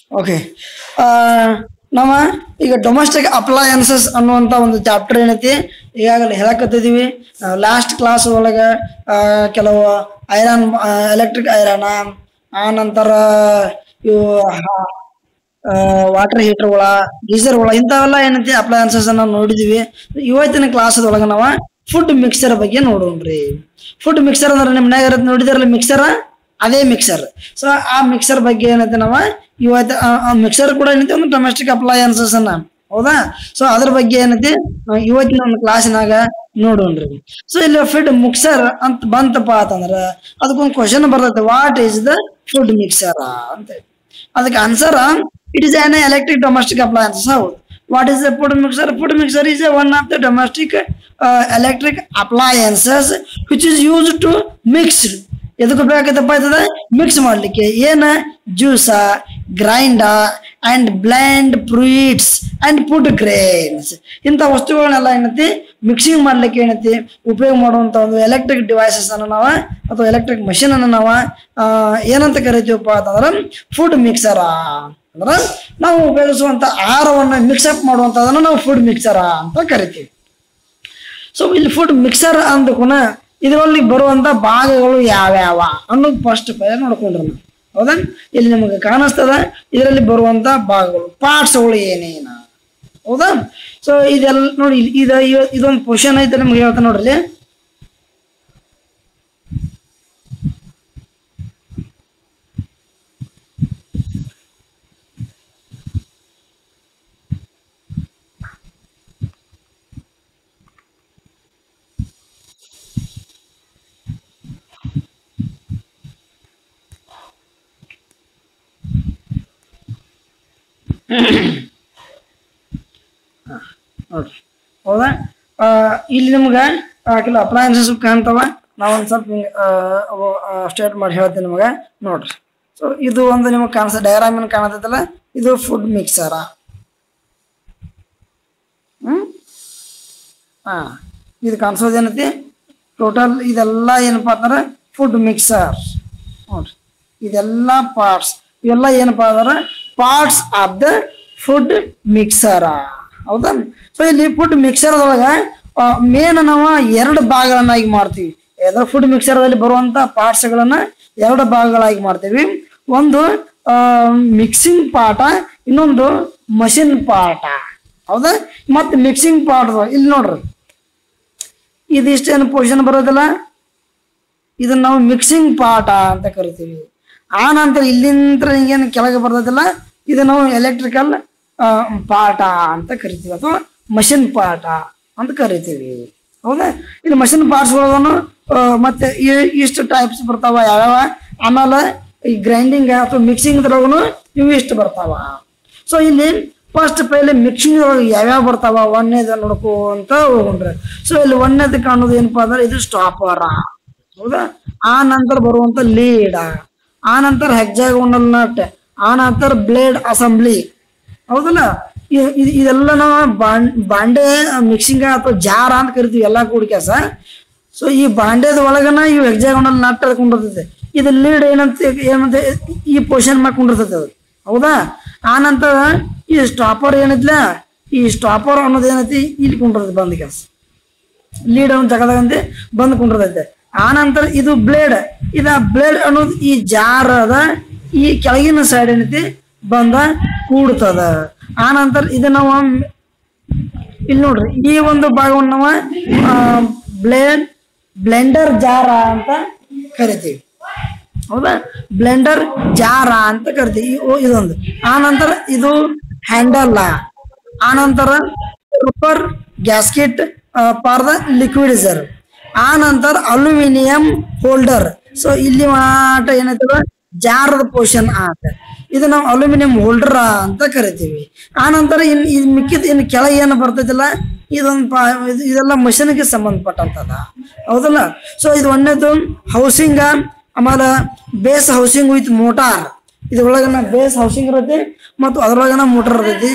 Okay ನಮ್ಮ ಈಗ domestic appliances ಅನ್ನುವಂಥ ಒಂದು ಚಾಪ್ಟರ್ ಏನೈತಿ ಈಗಾಗಲೇ ಹೇಳಕತ್ತಿದೀವಿ ಲಾಸ್ಟ್ ಕ್ಲಾಸ್ ಒಳಗೆ ಆ, ಕೆಲವು ಐರನ್ ಎಲೆಕ್ಟ್ರಿಕ್ ಐರನ್ ಆ ನಂತರ ಇವು ವಾಟರ್ ಹೀಟರ್ಗಳ ಗೀಸರ್ಗಳ ಇಂಥವೆಲ್ಲ ಏನೈತಿ ಅಪ್ಲಯನ್ಸಸ್ ಅನ್ನ ನೋಡಿದೀವಿ ಇವತ್ತಿನ ಕ್ಲಾಸ್ ಒಳಗೆ ನಾವು ಫುಡ್ ಮಿಕ್ಸರ್ ಬಗ್ಗೆ ನೋಡೋಣ್ರಿ ಫುಡ್ ಮಿಕ್ಸರ್ ಅಂದ್ರೆ ನಿಮ್ಮ ಮನ್ಯಾಗ ಇರೋದ್ ನೋಡಿದಿರಲ್ಲ ಮಿಕ್ಸರ್ ಅದೇ ಮಿಕ್ಸರ್ ಸೊ ಆ ಮಿಕ್ಸರ್ ಬಗ್ಗೆ ಏನೈತೆ ನಾವು ಇವತ್ತು ಮಿಕ್ಸರ್ ಕೂಡ ಏನೈತಿ ಒಂದು ಡೊಮೆಸ್ಟಿಕ್ ಅಪ್ಲಯನ್ಸಸ್ ಅನ್ನ ಹೌದಾ ಸೊ ಅದ್ರ ಬಗ್ಗೆ ಏನೈತಿ ನಾವು ಇವತ್ತಿನ ಒಂದು ಕ್ಲಾಸಿನಾಗ ನೋಡೋಣ್ರಿ ಸೊ ಇಲ್ಲಿ ಫುಡ್ ಮಿಕ್ಸರ್ ಅಂತ ಬಂತಪ್ಪ ಅಂತಂದ್ರ ಅದಕ್ಕೊಂದು ಕ್ವಶನ್ ಬರ್ತೈತೆ what is the food mixer ಅಂತ ಅದಕ್ಕೆ answer it is an electric domestic appliances ಹೌದು what is the food mixer food mixer is one of the domestic electric appliances which is use to mixed ಎದಕ್ಕೆ ಬೇಕಾಗತ್ತಪ್ಪ ಇರ್ತದ mix ಮಾಡ್ಲಿಕ್ಕೆ ಏನ juice grind and blend fruits and food grains ಇಂಥ ವಸ್ತುಗಳನ್ನೆಲ್ಲ ಏನೈತಿ mixing ಮಾಡ್ಲಿಕ್ಕೆ ಏನೈತಿ ಉಪಯೋಗ ಮಾಡುವಂತ ಒಂದು ಎಲೆಕ್ಟ್ರಿಕ್ ಡಿವೈಸಸ್ ಅನ್ನ ನಾವು ಅಥವಾ ಎಲೆಕ್ಟ್ರಿಕ್ ಮಷಿನ್ ಅನ್ನ ನಾವು ಆ, ಏನಂತ ಕರಿತೀವಪ್ಪ ಅಂತಂದ್ರೆ ಫುಡ್ ಮಿಕ್ಸರ ಅಂದ್ರ ನಾವು ಉಪಯೋಗಿಸುವಂತ ಆಹಾರವನ್ನ ಮಿಕ್ಸಪ್ ಮಾಡುವಂತದನ್ನ ನಾವು ಫುಡ್ ಮಿಕ್ಸರ ಅಂತ ಕರಿತೀವಿ ಸೊ ಇಲ್ಲಿ ಫುಡ್ ಮಿಕ್ಸರ್ ಅಂದಕುನ ಇದರಲ್ಲಿ ಬರುವಂತ ಭಾಗಗಳು ಯಾವ್ಯಾವ ಅನ್ನೋದು ಫಸ್ಟ್ ಪೈ ನೋಡ್ಕೊಂಡ್ರು ನಾವು ಹೌದಾ ಇಲ್ಲಿ ನಿಮಗೆ ಕಾಣಿಸ್ತದ ಇದರಲ್ಲಿ ಬರುವಂತ ಭಾಗಗಳು ಪಾರ್ಟ್ಸ್ಗಳು ಏನೇನ ಹೌದಾ ಸೊ ಇದೆಲ್ಲ ನೋಡಿ ಇಲ್ಲಿ ಇದ ಇವ- ಇದೊಂದು ಪೊಸಿಷನ್ ಐತೆ ನಿಮ್ಗೆ ಹೇಳ್ತಾ ನೋಡ್ರಿ ಇಲ್ಲಿ. ಓಕೆ ಹೌದಾ ಆ, ಇಲ್ಲಿ ನಿಮ್ಗೆ ಆ, ಕೆಲವು ಅಪ್ಲಯನ್ಸಸ್ ಕಾಣ್ತಾವ ನಾವು ಒಂದು ಸ್ವಲ್ಪ ಹಿಂಗೆ ಸ್ಟೇಟ್ ಮಾಡಿ ಹೇಳ್ತೀನಿ ನಿಮಗೆ ನೋಡ್ರಿ ಸೊ ಇದು ಒಂದು ನಿಮಗೆ ಕಾಣಿಸ ಡಯಾಗ್ರಾಮ್ ಏನು ಕಾಣತೈತಲ್ಲ ಇದು ಫುಡ್ ಮಿಕ್ಸರ ಹ್ಮ್ ಹಾ ಇದು ಕಾಣಿಸೋದೇನೈತಿ ಟೋಟಲ್ ಇದೆಲ್ಲ ಏನಪ್ಪಾ ಅಂತಂದ್ರೆ ಫುಡ್ ಮಿಕ್ಸರ್ ನೋಡ್ರಿ ಇದೆಲ್ಲ ಪಾರ್ಟ್ಸ್ ಇವೆಲ್ಲ ಏನಪ್ಪಾ ಅಂದ್ರೆ parts of the food mixer ಹೌದಾ ಸೊ ಇಲ್ಲಿ ಫುಡ್ ಮಿಕ್ಸರ್ ಒಳಗೆ ಮೇನ್ ನಾವು ಎರಡು ಭಾಗಗಳನ್ನಾಗಿ ಮಾಡ್ತೀವಿ ಯಾವ್ದಾರ ಫುಡ್ ಮಿಕ್ಸರ್ದಲ್ಲಿ ಬರುವಂತ ಪಾರ್ಟ್ಸ್ಗಳನ್ನ ಎರಡು ಭಾಗಗಳಾಗಿ ಮಾಡ್ತೀವಿ ಒಂದು ಮಿಕ್ಸಿಂಗ್ ಪಾಠ ಇನ್ನೊಂದು ಮಷಿನ್ ಪಾಠ ಹೌದಾ ಮತ್ತೆ ಮಿಕ್ಸಿಂಗ್ ಪಾರ್ಟ್ ಇಲ್ಲಿ ನೋಡ್ರಿ ಇದಿಷ್ಟೇನು ಪೊಸಿಷನ್ ಬರೋದಿಲ್ಲ ಇದನ್ನ ನಾವು ಮಿಕ್ಸಿಂಗ್ ಪಾಠ ಅಂತ ಕರಿತೀವಿ ಆ ನಂತರ ಇಲ್ಲಿಂದ ಹಿಂಗೇನು ಕೆಳಗೆ ಬರ್ತದಿಲ್ಲ ಇದು ನಾವು ಎಲೆಕ್ಟ್ರಿಕಲ್ ಪಾಠ ಅಂತ ಕರಿತೀವಿ ಅಥವಾ ಮಷಿನ್ ಪಾಠ ಅಂತ ಕರಿತೀವಿ ಹೌದಾ ಇದು ಮಷಿನ್ ಪಾರ್ಟ್ಸ್ ಒಳಗನು ಮತ್ತೆ ಇ- ಇಷ್ಟು ಟೈಪ್ಸ್ ಬರ್ತಾವ ಯಾವ್ಯಾವ ಆಮೇಲೆ ಈ ಗ್ರೈಂಡಿಂಗ್ ಅಥವಾ ಮಿಕ್ಸಿಂಗ್ ಒಳಗನು ಇವು ಇಷ್ಟು ಬರ್ತಾವ ಸೊ ಇಲ್ಲಿ ಫಸ್ಟ್ ಪೈಲೆ ಮಿಕ್ಸಿಂಗ್ ಒಳಗೆ ಯಾವ್ಯಾವ ಬರ್ತಾವ ಒಂದೇದ ನೋಡ್ಕೊಂತ ಹೋಗ್ರಿ ಸೊ ಇಲ್ಲಿ ಒಂದೇದ ಕಾಣೋದು ಏನಪ್ಪಾ ಅಂದ್ರೆ ಇದು ಸ್ಟಾಪರ ಹೌದಾ ಆ ನಂತರ ಬರುವಂತ ಲೀಡ್ ಆ ನಂತರ ಹೆಜ್ಜಾಗೋನಲ್ ನಟ್ ಆ ನಂತರ ಬ್ಲೇಡ್ ಅಸೆಂಬ್ಲಿ ಹೌದಲ್ಲ ಇ- ಇದ್- ಇದೆಲ್ಲ ನಾವು ಬಾಂಡ್ ಬಾಂಡೆ ಮಿಕ್ಸಿಂಗ್ ಅಥವಾ ಜಾರ ಅಂತ ಕರಿತೀವಿ ಎಲ್ಲಾ ಕೂಡಿ ಕೆಲಸ ಸೊ ಈ ಬಾಂಡೆದ ಒಳಗನ ಇವು ಹೆಜ್ಜಾಗೋನಲ್ ನಟ್ ಕೊಂಡಿರ್ತೈತೆ ಇದು ಲೀಡ್ ಏನಂತ ಏನಂತ ಈ ಪೊಸಿಷನ್ ಮಾಡ್ಕೊಂಡಿರ್ತೈತೆ ಅದು ಹೌದಾ ಆ ನಂತರ ಈ ಸ್ಟಾಪರ್ ಏನೈತಿಲ್ಲ ಈ ಸ್ಟಾಪರ್ ಅನ್ನೋದು ಏನೈತಿ ಇಲ್ಲಿ ಕೊಂಡಿರ್ತೈತೆ ಬಂದ ಕೆಲಸ ಲೀಡ್ ಅನ್ನೋ ಜಾಗದಾಗಂತೆ ಬಂದ್ ಕುಂಡಿರ್ತೈತೆ ಆ ನಂತರ ಇದು ಬ್ಲೇಡ್ ಇದ ಬ್ಲೇಡ್ ಅನ್ನೋದು ಈ ಜಾರದ ಈ ಕೆಳಗಿನ ಸೈಡ್ ಏನೈತಿ ಬಂದ ಕೂಡ್ತದ ಆ ನಂತರ ಇದು ನಾವು ಇಲ್ಲಿ ನೋಡ್ರಿ ಈ ಒಂದು ಭಾಗವನ್ನು ನಾವು ಬ್ಲೇಡ್ ಬ್ಲೆಂಡರ್ ಜಾರ ಅಂತ ಕರಿತೀವಿ ಹೌದಾ ಬ್ಲೆಂಡರ್ ಜಾರ ಅಂತ ಕರಿತೀವಿ ಈ- ಓ, ಇದೊಂದು ಆ ನಂತರ ಇದು ಹ್ಯಾಂಡಲ್ ಆ ನಂತರ super gasket for the liquidiser ಆ ನಂತರ ಅಲ್ಯೂಮಿನಿಯಂ ಹೋಲ್ಡರ್ ಸೊ ಇಲ್ಲಿ ಮಾಟ ಏನೈತದ ಜಾರದ ಪೋರ್ಷನ್ ಆತ ಇದು ನಾವು ಅಲ್ಯೂಮಿನಿಯಂ ಹೋಲ್ಡರ್ ಅಂತ ಕರಿತೀವಿ ಆ ನಂತರ ಇನ್ ಇದ್ ಮಿಕ್ಕಿದ ಇನ್ ಕೆಳಗೆ ಏನು ಬರ್ತೈತಿಲ್ಲ ಇದೊಂದು ಪಾ ಇದು- ಇದೆಲ್ಲ ಮಷಿನ್ಗೆ ಸಂಬಂಧಪಟ್ಟಂತದ ಹೌದಲ್ಲ ಸೊ ಇದು ಒಂದೇದು ಹೌಸಿಂಗ್ ಆಮೇಲೆ ಬೇಸ್ ಹೌಸಿಂಗ್ ವಿತ್ ಮೋಟಾರ್ ಇದ್ರೊಳಗನ ಬೇಸ್ ಹೌಸಿಂಗ್ ಇರುತ್ತೆ ಮತ್ತು ಅದ್ರೊಳಗನ ಮೋಟಾರ್ ಇರ್ತೈತಿ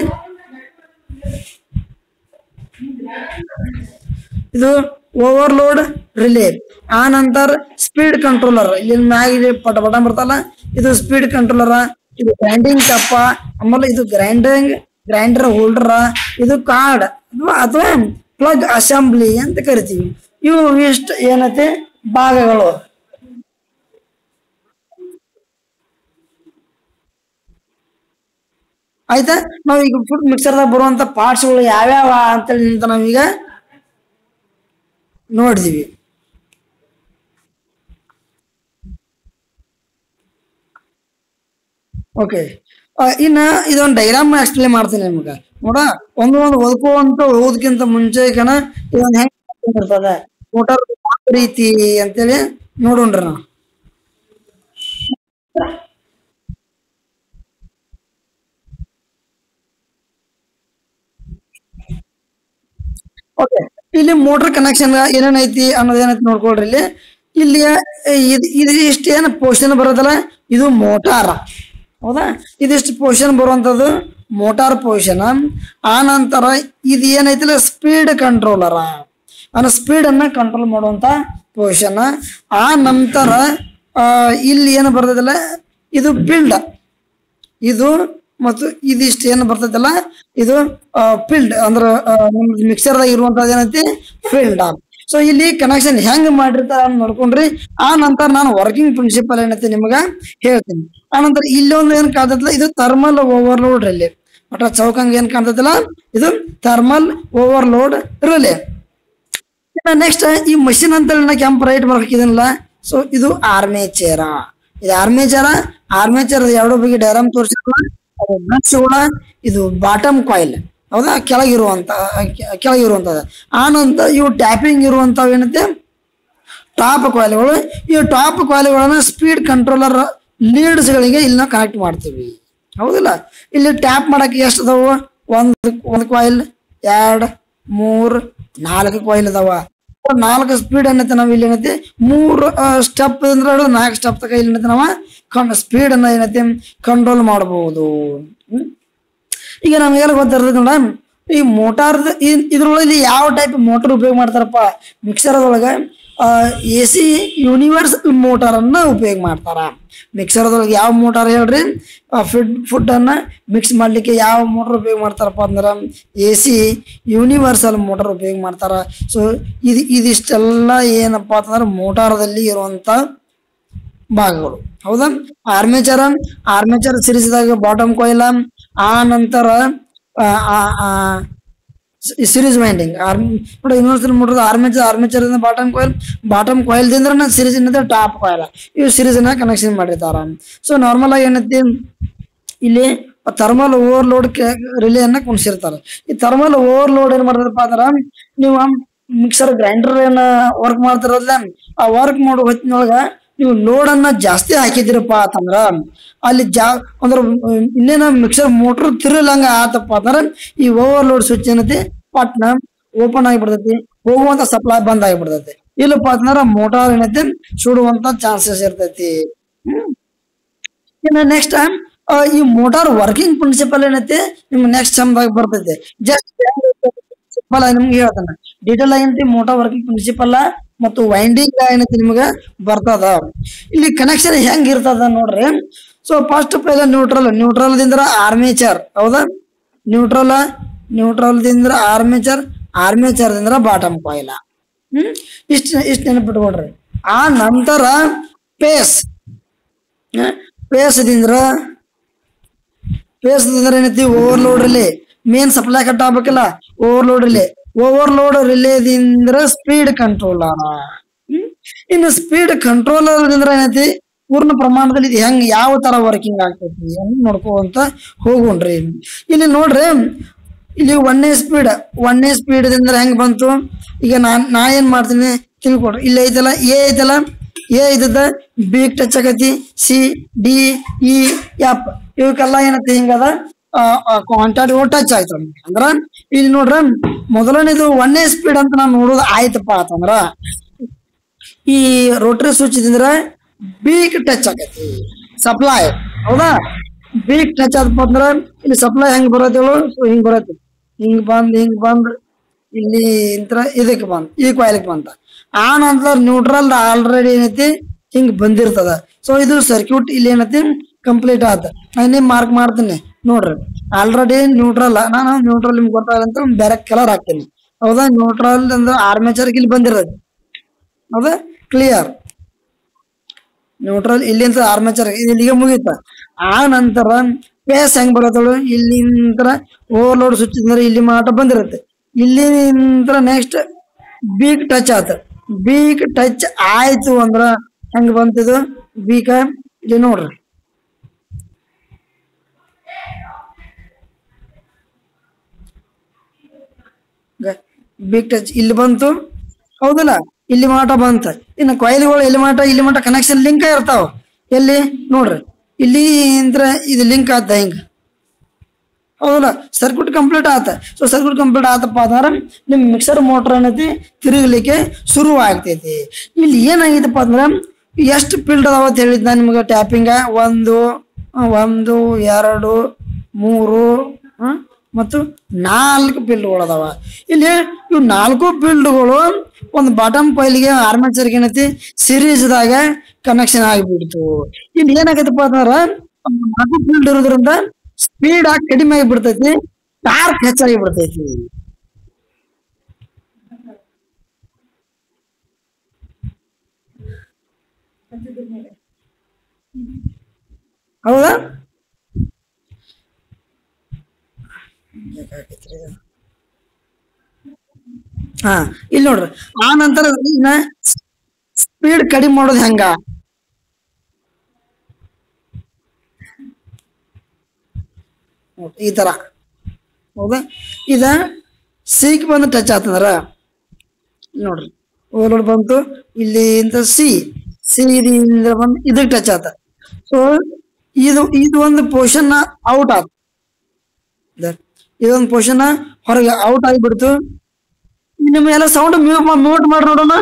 ಇದು ಓವರ್ಲೋಡ್ ರಿಲೇ ಆ ನಂತರ ಸ್ಪೀಡ್ ಕಂಟ್ರೋಲರ್ ಇಲ್ಲಿ ಮ್ಯಾಗ ಇಲ್ಲಿ ಪಟ ಪಟ ಬರ್ತಲ್ಲ ಇದು ಸ್ಪೀಡ್ ಕಂಟ್ರೋಲರ್ ಇದು ಗ್ರೈಂಡಿಂಗ್ ಕಪ್ಪ ಆಮೇಲೆ ಇದು ಗ್ರೈಂಡಿಂಗ್ ಗ್ರೈಂಡರ್ ಹೋಲ್ಡರ್ ಇದು ಕಾರ್ಡ್ ಅಥವಾ ಅಥವಾ ಪ್ಲಗ್ ಅಸೆಂಬ್ಲಿ ಅಂತ ಕರಿತೀವಿ ಇವು ಇಷ್ಟು ಏನೈತೆ ಭಾಗಗಳು ಆಯ್ತಾ ನಾವ್ ಈಗ ಫುಡ್ ಮಿಕ್ಸರ್ದಾಗ ಬರುವಂತ ಪಾರ್ಟ್ಸ್ಗಳು ಯಾವ್ಯಾವ ಅಂತೇಳಿ ಅಂತ ನಾವೀಗ ನೋಡಿದೀವಿ ಓಕೆ ಇನ್ನ ಇದೊಂದು ಡೈಗ್ರಾಮ್ ಎಕ್ಸ್ಪ್ಲೇನ್ ಮಾಡ್ತೀನಿ ನಿಮ್ಗೆ ನೋಡ ಒಂದು ಒಂದು ಓದ್ಕೋಂತ ಓದಕ್ಕಿಂತ ಮುಂಚೆ ಕಣ ಇದೊಂದು ಹೆಂಗ್ ಇರ್ತದೆ ಮೋಟಾರ್ ರೀತಿ ಅಂತೇಳಿ ನೋಡೋಣ್ರಿ ನಾವು ಓಕೆ ಇಲ್ಲಿ ಮೋಟರ್ ಕನೆಕ್ಷನ್ ಏನೇನೈತಿ ಅನ್ನೋದು ಏನೈತಿ ನೋಡ್ಕೊಳ್ರಿ ಇಲ್ಲಿ ಇಲ್ಲಿ ಇದು ಇದು ಇಷ್ಟು ಏನು ಪೋರ್ಷನ್ ಬರೋದಲ್ಲ ಇದು ಮೋಟಾರ್ ಹೌದಾ ಇದಿಷ್ಟು ಪೊಸಿಷನ್ ಬರುವಂಥದ್ದು ಮೋಟಾರ್ ಪೊಸಿಷನ್ ಆ ನಂತರ ಇದು ಏನೈತಿಲ್ಲ ಸ್ಪೀಡ್ ಕಂಟ್ರೋಲರ ಅನ್ನೋ ಸ್ಪೀಡ್ ಅನ್ನ ಕಂಟ್ರೋಲ್ ಮಾಡುವಂತ ಪೊಸಿಷನ್ ಆ ನಂತರ ಆ, ಇಲ್ಲಿ ಏನು ಬರ್ತದಲ್ಲ ಇದು ಬಿಲ್ಡ್ ಇದು ಮತ್ತು ಇದಿಷ್ಟು ಏನು ಬರ್ತೈತಲ್ಲ ಇದು ಫೀಲ್ಡ್ ಅಂದ್ರ ಮಿಕ್ಸರ್ದಾಗ ಇರುವಂತದ್ದು ಏನೈತಿ ಫೀಲ್ಡ್ ಸೊ ಇಲ್ಲಿ ಕನೆಕ್ಷನ್ ಹೆಂಗ್ ಮಾಡಿರ್ತಾರ ಅಂತ ನೋಡ್ಕೊಂಡ್ರಿ ಆ ನಂತರ ನಾನು ವರ್ಕಿಂಗ್ ಪ್ರಿನ್ಸಿಪಲ್ ಏನೈತಿ ನಿಮಗ ಹೇಳ್ತೀನಿ ಆ ನಂತರ ಇಲ್ಲಿ ಒಂದು ಏನ್ ಕಾಣ್ತೈತಲ್ಲ ಇದು ಥರ್ಮಲ್ ಓವರ್ಲೋಡ್ ರಿಲೇ ಒಟ್ಟ ಚೌಕಂಗ್ ಏನ್ ಕಾಣ್ತೈತಲ್ಲ ಇದು ಥರ್ಮಲ್ ಓವರ್ಲೋಡ್ ರಿಲೇ ನೆಕ್ಸ್ಟ್ ಈ ಮಷಿನ್ ಅಂತ ಹೇಳಿ ನಾ ಕೆಂಪು ರೈಟ್ ಬರ್ಕಿದನಲ್ಲ ಸೊ ಇದು ಆರ್ಮೇಚರ ಇದು ಆರ್ಮೇಚರ ಆರ್ಮೇಚರ್ ಎರಡು ಬಗ್ಗೆ ಡೈರಾಮ್ ತೋರಿಸಿಲ್ಲ ಅದು nuts ಕೂಡ ಇದು ಬಾಟಮ್ ಕಾಯಿಲ್ ಹೌದಾ ಕೆಳಗಿರುವಂತ ಕೆ- ಕೆಳಗಿರುವಂತದ ಆ ನಂತರ ಇವು ಟ್ಯಾಪಿಂಗ್ ಇರುವಂತವು ಏನಂತೆ ಟಾಪ್ ಕಾಯಿಲ್ಗಳು ಈ ಟಾಪ್ ಕಾಯಿಲ್ಗಳನ್ನ ಸ್ಪೀಡ್ ಕಂಟ್ರೋಲರ್ ಲೀಡ್ಸ್ಗಳಿಗೆ ಇಲ್ಲಿ ನಾವು ಕನೆಕ್ಟ್ ಮಾಡ್ತೀವಿ ಹೌದಿಲ್ಲ ಇಲ್ಲಿ ಟ್ಯಾಪ್ ಮಾಡಕ್ಕೆ ಎಷ್ಟು ಅದಾವು ಒಂದು ಒಂದು ಕಾಯಿಲ್ ಎರಡು ಮೂರು ನಾಲ್ಕು ಕಾಯಿಲ್ ಅದಾವ ನಾಲ್ಕು ಸ್ಪೀಡ್ ಏನೈತೆ ನಾವು ಇಲ್ಲಿ ಏನೈತಿ ಮೂರು ಸ್ಟೆಪ್ ಅಂದ್ರೆ ಹಿಡ್ದು ನಾಲ್ಕು ಸ್ಟೆಪ್ ತಕ ಇಲ್ಲಿ ಏನೈತೆ ನಾವು ಕಣ್ ಸ್ಪೀಡ್ ಅನ್ನ ಏನೈತಿ ಕಂಟ್ರೋಲ್ ಮಾಡಬಹುದು ಹ್ಮ್ ಈಗ ನಮಗೆಲ್ಲ ಗೊತ್ತಿರ್ತದೆ ನೋಡ ಈ ಮೋಟಾರ್ ಇದ್ರೊಳಗೆ ಯಾವ ಟೈಪ್ ಮೋಟರ್ ಉಪಯೋಗ ಮಾಡ್ತಾರಪ್ಪ ಮಿಕ್ಸರ್ ಒಳಗೆ ಎ ಸಿ ಯೂನಿವರ್ಸಲ್ ಮೋಟಾರ್ ಅನ್ನ ಉಪಯೋಗ ಮಾಡ್ತಾರ ಮಿಕ್ಸರ್ ಒಳಗೆ ಯಾವ ಮೋಟಾರ್ ಹೇಳ್ರಿ ಫುಡ್ ಫುಡ್ ಅನ್ನ ಮಿಕ್ಸ್ ಮಾಡ್ಲಿಕ್ಕೆ ಯಾವ ಮೋಟರ್ ಉಪಯೋಗ ಮಾಡ್ತಾರಪ್ಪ ಅಂದ್ರ ಎ ಸಿ ಯೂನಿವರ್ಸಲ್ ಮೋಟಾರ್ ಉಪಯೋಗ ಮಾಡ್ತಾರ ಸೊ ಇದು ಇದಿಷ್ಟೆಲ್ಲ ಏನಪ್ಪಾ ಅಂತಂದ್ರೆ ಮೋಟಾರ್ದಲ್ಲಿ ಇರುವಂತ ಭಾಗಗಳು ಹೌದಾ ಆರ್ಮೇಚರ್ ಆರ್ಮೇಚರ್ ಸಿರೀಸ್ದಾಗ ಬಾಟಮ್ ಕೊಯ್ಲ ಆ ನಂತರ ಸಿರೀಸ್ ವೈಂಡಿಂಗ್ ಆರ್ಮ್ ನೋಡಿ universal motor armature armature bottom coil bottom coil ದಿಂದ ಸಿರೀಸ್ ಏನಂದ್ರೆ ಟಾಪ್ ಕಾಯಿಲ್ ಇವು ಸಿರೀಸ್ ನ ಕನೆಕ್ಷನ್ ಮಾಡಿರ್ತಾರ ಸೊ ನಾರ್ಮಲ್ ಆಗಿ ಏನೈತಿ ಇಲ್ಲಿ ಥರ್ಮಲ್ ಓವರ್ಲೋಡ್ ರಿಲೇ ಅನ್ನ ಕುಣಿಸಿರ್ತಾರೆ ಈ ಥರ್ಮಲ್ ಓವರ್ಲೋಡ್ ಏನ್ ಮಾಡ್ತಾರಪ್ಪ ಅಂದ್ರ ನೀವು ಮಿಕ್ಸರ್ ಗ್ರೈಂಡರ್ ಏನ ವರ್ಕ್ ಮಾಡ್ತಾರಲ್ಲ ಆ ವರ್ಕ್ ಮಾಡೋ ಹೊತ್ತಿನೊಳಗ ನೀವು ಲೋಡ್ ಅನ್ನ ಜಾಸ್ತಿ ಹಾಕಿದಿರಪ್ಪ ಅಂತಂದ್ರ ಅಲ್ಲಿ ಜಾ ಅಂದ್ರ ಇನ್ನೇನ ಮಿಕ್ಸರ್ ಮೋಟರ್ ತಿರುಗಲಂಗ ಆತಪ್ಪ ಅಂದ್ರ ಈ ಓವರ್ಲೋಡ್ ಸ್ವಿಚ್ ಏನೈತಿ ಪಟ್ನ ಓಪನ್ ಆಗಿಬಿಡ್ತೈತಿ ಹೋಗುವಂತ ಸಪ್ಲೈ ಬಂದ್ ಆಗಿಬಿಡ್ತೈತಿ ಇಲ್ಲಪ್ಪ ಅಂತಂದ್ರ ಮೋಟಾರ್ ಏನೈತಿ ಸುಡುವಂತ ಚಾನ್ಸಸ್ ಇರ್ತೈತಿ ಹ್ಮ್ ಇನ್ನು ನೆಕ್ಸ್ಟ್ ಈ ಮೋಟಾರ್ ವರ್ಕಿಂಗ್ ಪ್ರಿನ್ಸಿಪಲ್ ಏನೈತಿ ನಿಮ್ಗೆ ನೆಕ್ಸ್ಟ್ ಸಮ್ದಾಗ ಬರ್ತೈತಿ ಜಸ್ಟ್ ಪ್ರಿನ್ಸಿಪಲ್ ನಿಮ್ಗೆ ಹೇಳ್ತಾನೆ ಡೀಟೇಲ್ ಏನೈತಿ ಮೋಟಾರ್ ವರ್ಕಿಂಗ್ ಪ್ರಿನ್ಸಿಪಲ್ ಮತ್ತು ವೈಂಡಿಂಗ್ ಏನೈತಿ ನಿಮ್ಗೆ ಬರ್ತದ ಇಲ್ಲಿ ಕನೆಕ್ಷನ್ ಹೆಂಗ್ ಇರ್ತದ ನೋಡ್ರಿ ಸೊ ಫಸ್ಟ್ ಪೈಲ ನ್ಯೂಟ್ರಲ್ ನ್ಯೂಟ್ರಲ್ ದಿಂದ ಆರ್ಮೇಚರ್ ಹೌದಾ ನ್ಯೂಟ್ರಲ್ ನ್ಯೂಟ್ರಲ್ ದಿಂದ ಆರ್ಮೇಚರ್ ಆರ್ಮೇಚರ್ ದಿಂದ ಬಾಟಮ್ ಕಾಯಿಲ ಹ್ಮ್ ಇಷ್ಟ ಇಷ್ಟ ನೆನಪಿಟ್ಕೊಡ್ರಿ ಆ ನಂತರ ಪೇಸ್ ಪೇಸದಿಂದ ಪೇಸದಿಂದ ಏನೈತಿ overload relay main supply cut ಆಗ್ಬೇಕಲ್ಲ ಓವರ್ಲೋಡ್ ರಿಲೇ ಓವರ್ಲೋಡ್ ರಿಲೇದಿಂದ ಸ್ಪೀಡ್ ಕಂಟ್ರೋಲರ್ ಇನ್ನು ಸ್ಪೀಡ್ ಕಂಟ್ರೋಲರ್ ಅಂದ್ರೆ ಏನೈತಿ ಪೂರ್ಣ ಪ್ರಮಾಣದಲ್ಲಿ ಇದು ಹೆಂಗ್ ಯಾವ ತರ ವರ್ಕಿಂಗ್ ಆಗ್ತೈತಿ ಅಂತ ನೋಡ್ಕೋಂತ ಹೋಗೋಣ್ರಿ ಇಲ್ಲಿ ನೋಡ್ರಿ ಇಲ್ಲಿ ಒಂದನೇ ಸ್ಪೀಡ್ ಒಂದನೇ ಸ್ಪೀಡ್ ಅಂದ್ರೆ ಹೆಂಗ್ ಬಂತು ಈಗ ನಾನ್ ನಾ ಏನ್ ಮಾಡ್ತೀನಿ ತಿಳ್ಕೊಡ್ರಿ ಇಲ್ಲಿ ಐತಲ್ಲ ಎ ಐತಲ್ಲ ಎ ಐತದ ಬಿ ಟಚ್ ಆಗೈತಿ ಸಿ ಡಿ ಇ ಎಫ್ ಇವಕ್ಕೆಲ್ಲ ಏನೈತಿ ಹಿಂಗದ ಕಾಂಟ್ಯಾಕ್ಟ್ ಟಚ್ ಆಯ್ತು ಅಂದ್ರ ಇಲ್ಲಿ ನೋಡ್ರ ಮೊದಲನೇದು ಒಂದನೇ ಸ್ಪೀಡ್ ಅಂತ ನಾವು ನೋಡೋದು ಆಯ್ತಪ್ಪ ಅಂತಂದ್ರ ಈ ರೋಟರಿ ಸ್ವಿಚ್ ಇದ್ರೆ ಬೀಕ್ ಟಚ್ ಆಗೈತಿ ಸಪ್ಲೈ ಹೌದಾ ಬೀಕ್ ಟಚ್ ಆದಪ್ಪ ಅಂದ್ರ ಇಲ್ಲಿ ಸಪ್ಲೈ ಹೆಂಗ್ ಬರತ್ತೆ ಹೇಳು ಸೊ ಹಿಂಗ್ ಬರತ್ತೆ ಹಿಂಗ್ ಬಂದ್ ಹಿಂಗ್ ಬಂದ್ ಇಲ್ಲಿ ಇಂತ್ರ ಇದಕ್ಕೆ ಬಂದ್ ಈ ಕಾಯಿಲ್ಗೆ ಬಂತ ಆ ನಂತರ ನ್ಯೂಟ್ರಲ್ ಆಲ್ರೆಡಿ ಏನೈತಿ ಹಿಂಗ್ ಬಂದಿರ್ತದ ಸೊ ಇದು ಸರ್ಕ್ಯೂಟ್ ಇಲ್ಲಿ ಏನೈತಿ ಕಂಪ್ಲೀಟ್ ಆತ ನಾನೇ ಮಾರ್ಕ್ ಮಾಡ್ತೀನಿ ನೋಡ್ರಿ ಆಲ್ರೆಡಿ ನ್ಯೂಟ್ರಲ್ ನಾನು ನ್ಯೂಟ್ರಲ್ ನಿಮ್ಗೆ ಗೊತ್ತಾಗಲ್ಲ ಅಂತ ಬೇರೆ ಕಲರ್ ಹಾಕ್ತೀನಿ ಹೌದಾ ನ್ಯೂಟ್ರಲ್ ಅಂದ್ರೆ ಆರ್ಮೇಚರ್ ಇಲ್ಲಿ ಬಂದಿರೋದು ಹೌದಾ ಕ್ಲಿಯರ್ ನ್ಯೂಟ್ರಲ್ ಇಲ್ಲಿಂದ ಆರ್ಮೇಚರ್ ಇಲ್ಲಿಗೆ ಮುಗೀತ ಆ ನಂತರ ಪೇಸ್ ಹೆಂಗ್ ಬರತ್ತಳು ಇಲ್ಲಿಂದ ಓವರ್ಲೋಡ್ ಸ್ವಿಚ್ ಅಂದ್ರೆ ಇಲ್ಲಿ ಮಾಟ ಬಂದಿರುತ್ತೆ ಇಲ್ಲಿಂದ ನೆಕ್ಸ್ಟ್ ಬೀಕ್ ಟಚ್ ಆತ ಬೀಕ್ ಟಚ್ ಆಯ್ತು ಅಂದ್ರ ಹೆಂಗ್ ಬಂತಿದು ಬೀಕ ಇಲ್ಲಿ ನೋಡ್ರಿ ಬಿಗ್ ಟಚ್ ಇಲ್ಲಿ ಬಂತು ಹೌದಲ್ಲ ಇಲ್ಲಿ ಮಾಟ ಬಂತ ಇನ್ನು ಕೊಯ್ಲಿಗಳು ಎಲ್ಲಿ ಮಾಟ ಇಲ್ಲಿ ಮಾಟ ಕನೆಕ್ಷನ್ ಲಿಂಕ್ ಇರ್ತಾವ ಎಲ್ಲಿ ನೋಡ್ರಿ ಇಲ್ಲಿ ಇಂದ್ರ ಇದು ಲಿಂಕ್ ಆತ ಹಿಂಗ ಹೌದಲ್ಲ ಸರ್ಕ್ಯೂಟ್ ಕಂಪ್ಲೀಟ್ ಆತ ಸೊ ಸರ್ಕ್ಯೂಟ್ ಕಂಪ್ಲೀಟ್ ಆತಪ್ಪ ಅಂದ್ರೆ ನಿಮ್ ಮಿಕ್ಸರ್ ಮೋಟರ್ ಏನೈತಿ ತಿರುಗಲಿಕ್ಕೆ ಶುರು ಆಗ್ತೈತಿ ಇಲ್ಲಿ ಏನಾಗೈತಪ್ಪ ಅಂದ್ರೆ ಎಷ್ಟು ಫೀಲ್ಡ್ ಅದಾವ ಅಂತ ಹೇಳಿದ್ ನಾನು ನಿಮ್ಗೆ ಟ್ಯಾಪಿಂಗ ಒಂದು ಆ, ಒಂದು ಎರಡು ಮೂರು ಆ, ಮತ್ತು ನಾಲ್ಕು ಫೀಲ್ಡ್ಗಳು ಅದಾವ ಇಲ್ಲಿ ಇವು ನಾಲ್ಕು ಫೀಲ್ಡ್ಗಳು ಒಂದು ಬಾಟಮ್ ಕೊಯ್ಲಿಗೆ ಆರ್ಮೇಚರ್ಗೆ ಏನೈತಿ ಸಿರೀಸ್ದಾಗ ಕನೆಕ್ಷನ್ ಆಗಿಬಿಡ್ತು ಇಲ್ಲಿ ಏನಾಗೈತಪ್ಪ ಅಂದ್ರೆ ಒಂದು ನಾಲ್ಕು ಫೀಲ್ಡ್ ಇರೋದ್ರಿಂದ ಸ್ಪೀಡ್ ಆಗಿ ಕಡಿಮೆ ಆಗಿ ಬಿಡ್ತೈತಿ ಟಾರ್ಕ್ ಹೆಚ್ಚಾಗಿ ಬಿಡ್ತೈತಿ ಹೌದಾ ಹಾ ಇಲ್ಲಿ ನೋಡ್ರಿ ಆ ನಂತರ ಇನ್ನ ಸ್ಪೀಡ್ ಕಡಿಮೆ ಮಾಡೋದು ಹೆಂಗ ನೋಡ್ರಿ, ಈ ತರ ಹೌದಾ ಇದ ಸಿಗ್ ಬಂದು ಟಚ್ ಆತಂದ್ರ ಇಲ್ಲಿ ನೋಡ್ರಿ ಓವರ್ಲೋಡ್ ಬಂತು ಇಲ್ಲಿಂದ ಸಿ ಸಿ ಇಂದ ಬಂದು ಇದಕ್ಕೆ ಟಚ್ ಆತ ಸೊ ಇದು ಇದು ಒಂದು ಪೋರ್ಷನ್ ಔಟ್ ಆತ ಇದ- ಇದೊಂದು ಪೋರ್ಷನ್ ಹೊರಗೆ ಔಟ್ ಆಗಿಬಿಡ್ತು ನಿಮ್ಗೆಲ್ಲ ಸೌಂಡ್ ಮ್ಯೂಟ್ ಮ್ಯೂಟ್ ಮಾಡಿ ನೋಡೋಣ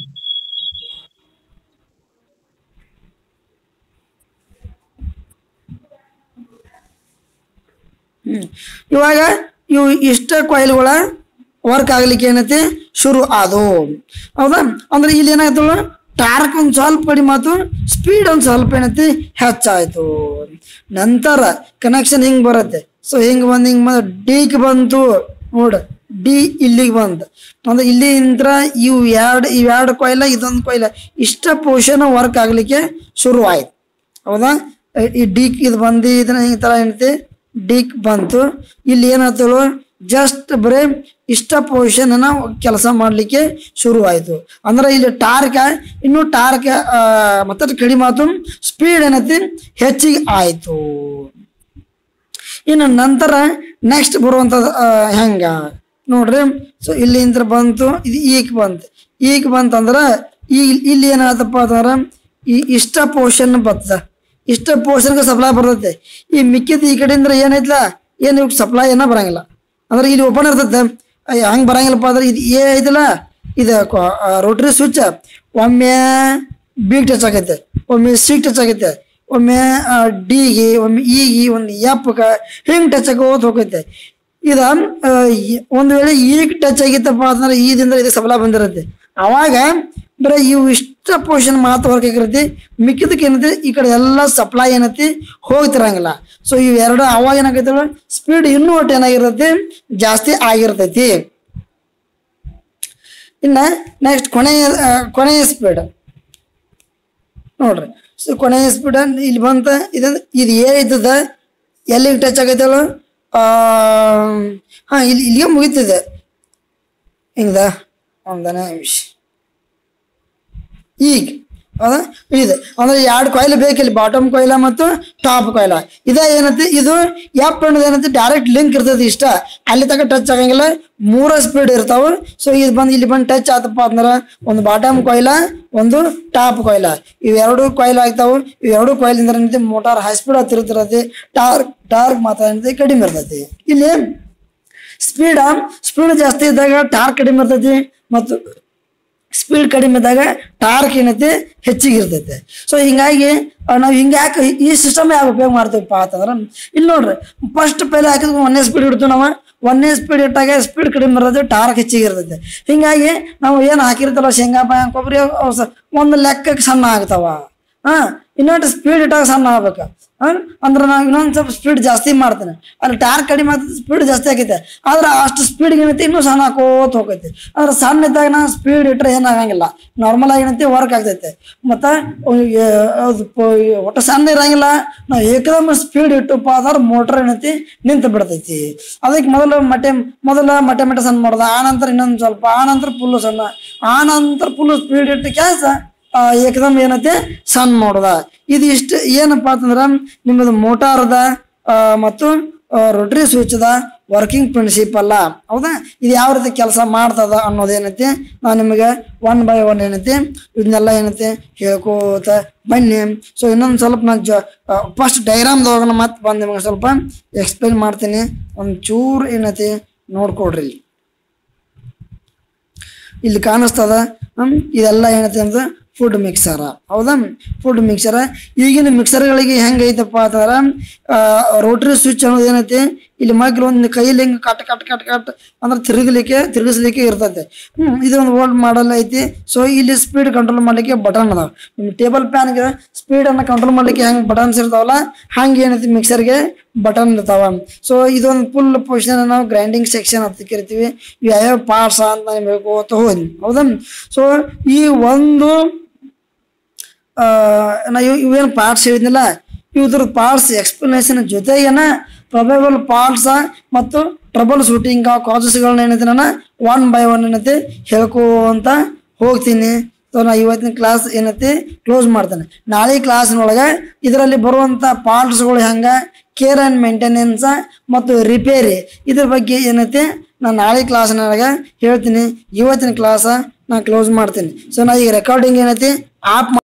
ಹ್ಮ್. ಇವಾಗ ಇವು ಇಷ್ಟ ಕೊಯ್ಲುಗಳ ವರ್ಕ್ ಆಗ್ಲಿಕ್ಕೆ ಏನೈತಿ ಶುರು ಆದವು ಹೌದಾ ಅಂದ್ರೆ ಇಲ್ಲಿ ಏನಾಯ್ತು ಟಾರ್ಕ್ ಒಂದ್ ಸ್ವಲ್ಪ ಕಡಿಮೆ ಆತು ಸ್ಪೀಡ್ ಒಂದ್ ಸ್ವಲ್ಪ ಏನೈತಿ ಹೆಚ್ಚಾಯ್ತು ನಂತರ ಕನೆಕ್ಷನ್ ಹಿಂಗ್ ಬರುತ್ತೆ ಸೊ ಹಿಂಗ್ ಬಂದ್ ಹಿಂಗ್ ಬಂದ್ ಡಿಗೆ ಬಂತು ನೋಡ ಡಿ ಇಲ್ಲಿಗೆ ಬಂತು ಅಂದ್ರೆ ಇಲ್ಲಿಂದ ಇವು ಎರಡು ಇವ್ ಎರಡು ಕೊಯ್ಲ ಇದೊಂದು ಕೊಯ್ಲ ಇಷ್ಟ ಪೋರ್ಷನ್ ವರ್ಕ್ ಆಗ್ಲಿಕ್ಕೆ ಶುರು ಆಯ್ತು ಹೌದಾ ಈ ಡಿಕ್ ಇದು ಬಂದು ಇದನ್ನ ಈ ತರ ಏನೈತಿ ಡಿಕ್ ಬಂತು ಇಲ್ಲಿ ಏನಾಯ್ತು ಜಸ್ಟ್ ಬರೀ ಇಷ್ಟ ಪೊಸಿಷನ್ ಅನ್ನ ಕೆಲಸ ಮಾಡ್ಲಿಕ್ಕೆ ಶುರು ಆಯ್ತು ಅಂದ್ರೆ ಇಲ್ಲಿ ಟಾರ್ಕ್ ಇನ್ನು ಟಾರ್ಕ್ ಮತ್ತೆ ಕಡಿಮೆ ಆಯ್ತು ಸ್ಪೀಡ್ ಏನೈತಿ ಹೆಚ್ಚಿಗೆ ಆಯ್ತು ಇನ್ನು ನಂತರ ನೆಕ್ಸ್ಟ್ ಬರುವಂಥದ್ದು ಆ, ಹೆಂಗ ನೋಡ್ರಿ ಸೊ ಇಲ್ಲಿಂದ ಬಂತು ಇದು ಈಗ ಬಂತು ಈಗ ಬಂತಂದ್ರ ಈ ಇಲ್ಲಿ ಏನಾಯ್ತಪ್ಪ ಅಂತಂದ್ರ ಈ ಇಷ್ಟ ಪೋರ್ಷನ್ ಬರ್ತದ ಇಷ್ಟ ಪೋರ್ಷನ್ಗೆ ಸಪ್ಲೈ ಬರ್ತೈತೆ ಈ ಮಿಕ್ಕಿದ ಈ ಕಡೆಯಿಂದ ಏನೈತ್ಲ ಏನು ಇವ್ಕೆ ಸಪ್ಲೈ ಏನ ಬರಂಗಿಲ್ಲ ಅಂದ್ರೆ ಇಲ್ಲಿ ಓಪನ್ ಇರ್ತೈತೆ ಅಯ್ಯ, ಹಂಗ್ ಬರಂಗಿಲ್ಲಪ್ಪ ಅಂದ್ರೆ ಇದು ಏ ಐತಲ್ಲ ಇದು ರೋಟ್ರಿ ಸ್ವಿಚ್ ಒಮ್ಮೆ ಬಿಗ್ ಟಚ್ ಆಗೈತೆ ಒಮ್ಮೆ ಸಿಗ್ ಟಚ್ ಆಗೈತೆ ಒಮ್ಮೆ ಡಿಗೆ ಒಮ್ಮೆ ಇಗೆ ಒಂದು ಎಪ್ಗೆ ಹಿಂಗೆ ಟಚ್ ಆಗೋದು ಹೋಗೈತೆ ಇದ ಆ, ಈ- ಒಂದ್ ವೇಳೆ ಈಗ ಟಚ್ ಆಗಿತ್ತಪ್ಪ ಅಂತಂದ್ರೆ ಈದಿಂದ ಇದಕ್ಕೆ ಸಬಲ ಬಂದಿರುತ್ತೆ ಅವಾಗ ಬರೀ ಇವು ಇಷ್ಟ ಪೋರ್ಷನ್ ಮಾತ್ರ ವರ್ಕ್ ಆಗಿರುತ್ತೆ ಮಿಕ್ಕಿದಕ್ಕೆ ಏನೈತಿ ಈ ಕಡೆ ಎಲ್ಲ ಸಪ್ಲೈ ಏನೈತಿ ಹೋಗ್ತಿರಂಗಿಲ್ಲ ಸೊ ಇವು ಎರಡು ಅವಾಗ ಏನಾಗೈತೆ ಸ್ಪೀಡ್ ಇನ್ನೂ ಒಟ್ಟು ಏನಾಗಿರ್ತೈತಿ ಜಾಸ್ತಿ ಆಗಿರ್ತೈತಿ ಇನ್ನ ನೆಕ್ಸ್ಟ್ ಕೊನೆಯ ಆ, ಕೊನೆಯ ಸ್ಪೀಡ್ ನೋಡ್ರಿ ಸೊ ಕೊನೆಯ ಸ್ಪೀಡ್ ಇಲ್ಲಿ ಬಂತ ಇದನ್ನ ಇದು ಏನಿದ್ದದ ಎಲ್ಲಿಗೆ ಟಚ್ ಆಗೈತಲ್ಲ ಹಾ ಇಲ್ಲಿ ಇಲ್ಲಿಗೆ ಮುಗಿತಿದೆ ಹಿಂಗದ ಒಂದನೇ ನಿಮಿಷ ಈಗ ಹೌದಾ ಇದೆ ಅಂದ್ರೆ ಎರಡು ಕೊಯ್ಲು ಬೇಕಿಲ್ಲ ಬಾಟಮ್ ಕೊಯ್ಲ ಮತ್ತು ಟಾಪ್ ಕೊಯ್ಲ ಇದೇ ಏನೈತಿ ಇದು ಎಪ್ ಅನ್ನೋದು ಏನೈತಿ ಡೈರೆಕ್ಟ್ ಲಿಂಕ್ ಇರ್ತೈತಿ ಇಷ್ಟ ಅಲ್ಲಿ ತನಕ ಟಚ್ ಆಗಂಗಿಲ್ಲ ಮೂರ ಸ್ಪೀಡ್ ಇರ್ತಾವ ಸೊ ಇದು ಬಂದು ಇಲ್ಲಿ ಬಂದು ಟಚ್ ಆತಪ್ಪ ಅಂದ್ರೆ ಒಂದು ಬಾಟಮ್ ಕೊಯ್ಲ ಒಂದು ಟಾಪ್ ಕೊಯ್ಲ ಇವೆರಡು ಕೊಯ್ಲ್ ಆಗ್ತಾವು ಇವೆರಡು ಕೊಯ್ಲಿಂದ ಏನೈತಿ ಮೋಟಾರ್ ಹೈ ಸ್ಪೀಡ್ ಹತ್ತಿರತಿರತಿ ಟಾರ್ಕ್ ಟಾರ್ಕ್ ಮಾತ್ರ ಏನೈತಿ ಕಡಿಮೆ ಇರ್ತೈತಿ ಇಲ್ಲಿ ಸ್ಪೀಡ್ ಸ್ಪೀಡ್ ಜಾಸ್ತಿ ಇದ್ದಾಗ ಟಾರ್ಕ್ ಕಡಿಮೆ ಇರ್ತೈತಿ ಮತ್ತು ಸ್ಪೀಡ್ ಕಡಿಮೆ ಇದ್ದಾಗ ಟಾರ್ಕ್ ಏನೈತಿ ಹೆಚ್ಚಿಗೆ ಇರ್ತೈತೆ ಸೊ ಹಿಂಗಾಗಿ ನಾವು ಹಿಂಗೆ ಯಾಕೆ ಈ ಸಿಸ್ಟಮ್ ಯಾಕೆ ಉಪಯೋಗ ಮಾಡ್ತೀವಪ್ಪ ಅಂತಂದ್ರೆ ಇಲ್ಲಿ ನೋಡ್ರಿ ಫಸ್ಟ್ ಪೈಲೆ ಹಾಕಿದ್ವಿ ಒಂದೇ ಸ್ಪೀಡ್ ಇಡ್ತೀವಿ ನಾವು ಒಂದೇ ಸ್ಪೀಡ್ ಇಟ್ಟಾಗ ಸ್ಪೀಡ್ ಕಡಿಮೆ ಇರ್ತೈತೆ ಟಾರ್ಕ್ ಹೆಚ್ಚಿಗೆ ಇರ್ತೈತೆ ಹಿಂಗಾಗಿ ನಾವು ಏನು ಹಾಕಿರ್ತಾರಲ್ಲ ಶೇಂಗಾ ಪಾಯ ಕೊಬ್ಬರಿ ಅವು ಸ- ಒಂದು ಲೆಕ್ಕಕ್ಕೆ ಸಣ್ಣ ಆಗ್ತಾವ ಹಾ ಇನ್ನೊಟ್ಟು ಸ್ಪೀಡ್ ಇಟ್ಟಾಗ ಸಣ್ಣ ಆಗ್ಬೇಕು ಅಂದ್ರೆ ನಾವು ಇನ್ನೊಂದು ಸ್ವಲ್ಪ ಸ್ಪೀಡ್ ಜಾಸ್ತಿ ಮಾಡ್ತೇನೆ ಅಲ್ಲಿ ಟೈರ್ ಕಡಿಮೆ ಆಗ್ತದೆ ಸ್ಪೀಡ್ ಜಾಸ್ತಿ ಆಗೈತೆ ಆದ್ರೆ ಅಷ್ಟು ಸ್ಪೀಡ್ ಏನೈತಿ ಇನ್ನೂ ಸಣ್ಣ ಹಾಕೋತ ಹೋಗೈತಿ ಅಂದ್ರೆ ಸಣ್ಣ ಇದ್ದಾಗ ನಾ ಸ್ಪೀಡ್ ಇಟ್ಟರೆ ಏನಾಗಂಗಿಲ್ಲ ನಾರ್ಮಲ್ ಆಗಿ ಏನೈತಿ ವರ್ಕ್ ಆಗ್ತೈತೆ ಮತ್ತು ಅದು ಪ- ಒಟ್ಟು ಸಣ್ಣ ಇರಂಗಿಲ್ಲ ನಾವು ಏಕದಮ್ ಸ್ಪೀಡ್ ಇಟ್ಟುಪ್ಪ ಅಂದ್ರೆ ಮೋಟ್ರ್ ಏನೈತಿ ನಿಂತು ಬಿಡ್ತೈತಿ ಅದಕ್ಕೆ ಮೊದಲು ಮಟ್ಟೆ ಮೊದಲ ಮಟ್ಟೆ ಮಟ್ಟೆ ಸಣ್ಣ ಮಾಡೋದು ಆ ನಂತರ ಇನ್ನೊಂದು ಸ್ವಲ್ಪ ಆ ನಂತರ ಫುಲ್ಲು ಸಣ್ಣ ಆ ನಂತರ ಫುಲ್ಲು ಸ್ಪೀಡ್ ಇಟ್ಟು ಕ್ಯಾಸ ಆ, ಏಕದಮ್ ಏನೈತಿ ಸಣ್ಣ ಮಾಡೋದ ಇದು ಇಷ್ಟು ಏನಪ್ಪಾ ಅಂತಂದ್ರ ನಿಮ್ಮದು ಮೋಟಾರ್ ಅದ ಆ, ಮತ್ತು ರೊಟ್ರಿ ಸ್ವಿಚ್ ಅದ ವರ್ಕಿಂಗ್ ಪ್ರಿನ್ಸಿಪಲ್ ಅಲ್ಲ ಹೌದಾ ಇದು ಯಾವ ರೀತಿ ಕೆಲಸ ಮಾಡ್ತದ ಅನ್ನೋದೇನೈತಿ ನಾನು ನಿಮಗೆ ಒನ್ ಬೈ ಒನ್ ಏನೈತಿ ಇದನ್ನೆಲ್ಲ ಏನೈತಿ ಹೇಳ್ಕೋತ ಬನ್ನಿ ಸೊ ಇನ್ನೊಂದು ಸ್ವಲ್ಪ ನಾನು ಜ ಫಸ್ಟ್ ಡೈಗ್ರಾಮ್ದೊಳಗ ಮತ್ತೆ ಬಂದು ನಿಮಗೆ ಸ್ವಲ್ಪ ಎಕ್ಸ್ಪ್ಲೈನ್ ಮಾಡ್ತೀನಿ ಒಂದು ಚೂರು ಏನೈತಿ ನೋಡ್ಕೊಡ್ರಿ ಇಲ್ಲಿ ಇಲ್ಲಿ ಕಾಣಿಸ್ತದ ಹ್ಮ್, ಇದೆಲ್ಲ ಏನೈತಿ ಅಂದ್ರೆ ಫುಡ್ ಮಿಕ್ಸರ ಹೌದಾ ಫುಡ್ ಮಿಕ್ಸರ ಈಗಿನ ಮಿಕ್ಸರ್ಗಳಿಗೆ ಹೆಂಗೈತಪ್ಪ ಅಂತಂದ್ರ ರೋಟ್ರಿ ಸ್ವಿಚ್ ಅನ್ನೋದು ಏನೈತಿ ಇಲ್ಲಿ ಮಗ್ಲು ಒಂದು ಕೈಲಿ ಹಿಂಗೆ ಕಟ್ ಕಟ್ ಕಟ್ ಕಟ್ ಅಂದ್ರೆ ತಿರುಗಲಿಕ್ಕೆ ತಿರುಗಿಸ್ಲಿಕ್ಕೆ ಇರ್ತೈತೆ ಹ್ಮ್ ಇದೊಂದು ಓಲ್ಡ್ ಮಾಡಲ್ ಐತಿ ಸೊ ಇಲ್ಲಿ ಸ್ಪೀಡ್ ಕಂಟ್ರೋಲ್ ಮಾಡ್ಲಿಕ್ಕೆ ಬಟನ್ ಅದಾವ ನಿಮ್ಮ ಟೇಬಲ್ ಫ್ಯಾನ್ಗೆ ಸ್ಪೀಡ್ ಅನ್ನ ಕಂಟ್ರೋಲ್ ಮಾಡ್ಲಿಕ್ಕೆ ಹೆಂಗ್ ಬಟನ್ಸ್ ಇರ್ತಾವಲ್ಲ ಹಂಗೆ ಏನೈತಿ ಮಿಕ್ಸರ್ಗೆ ಬಟನ್ ಇರ್ತಾವ ಸೊ ಇದೊಂದು ಫುಲ್ ಪೊಸಿಷನ್ ನಾವು ಗ್ರೈಂಡಿಂಗ್ ಸೆಕ್ಷನ್ ಅಂತ ಕರಿತೀವಿ ಇವು ಯಾವ್ಯಾವ ಪಾರ್ಟ್ಸ್ ಅಂತ ನಾನು ಹೇಳ್ಕೋತ ಹೋಗಿ ಹೌದಾ ಸೊ ಈ ಒಂದು ಆ, ನಾ ಇವ್ ಇವೇನು ಪಾರ್ಟ್ಸ್ ಹೇಳಿದ್ನಲ್ಲ ಇವ್ರ ಪಾರ್ಟ್ಸ್ ಎಕ್ಸ್ಪ್ಲನೇಷನ್ ಜೊತೆಗೇನ ಪ್ರೊಬೇಬಲ್ ಪಾರ್ಟ್ಸ್ ಮತ್ತು ಟ್ರಬಲ್ ಶೂಟಿಂಗ್ ಕಾಸಸ್ಗಳನ್ನ ಏನೈತೆ ನಾನು ಒನ್ ಬೈ ಒನ್ ಏನೈತಿ ಹೇಳ್ಕೊಂತ ಹೋಗ್ತೀನಿ ಸೊ ನಾ ಇವತ್ತಿನ ಕ್ಲಾಸ್ ಏನೈತಿ ಕ್ಲೋಸ್ ಮಾಡ್ತೇನೆ ನಾಳೆ ಕ್ಲಾಸ್ನೊಳಗೆ ಇದರಲ್ಲಿ ಬರುವಂಥ ಪಾರ್ಟ್ಸ್ಗಳು ಹೆಂಗ ಕೇರ್ ಆ್ಯಂಡ್ ಮೇಂಟೆನೆನ್ಸ್ ಮತ್ತು ರಿಪೇರಿ ಇದ್ರ ಬಗ್ಗೆ ಏನೈತಿ ನಾನು ನಾಳೆ ಕ್ಲಾಸ್ನೊಳಗೆ ಹೇಳ್ತೀನಿ ಇವತ್ತಿನ ಕ್ಲಾಸ ನಾನು ಕ್ಲೋಸ್ ಮಾಡ್ತೀನಿ ಸೊ ನಾ ಈಗ ರೆಕಾರ್ಡಿಂಗ್ ಏನೈತಿ ಆಫ್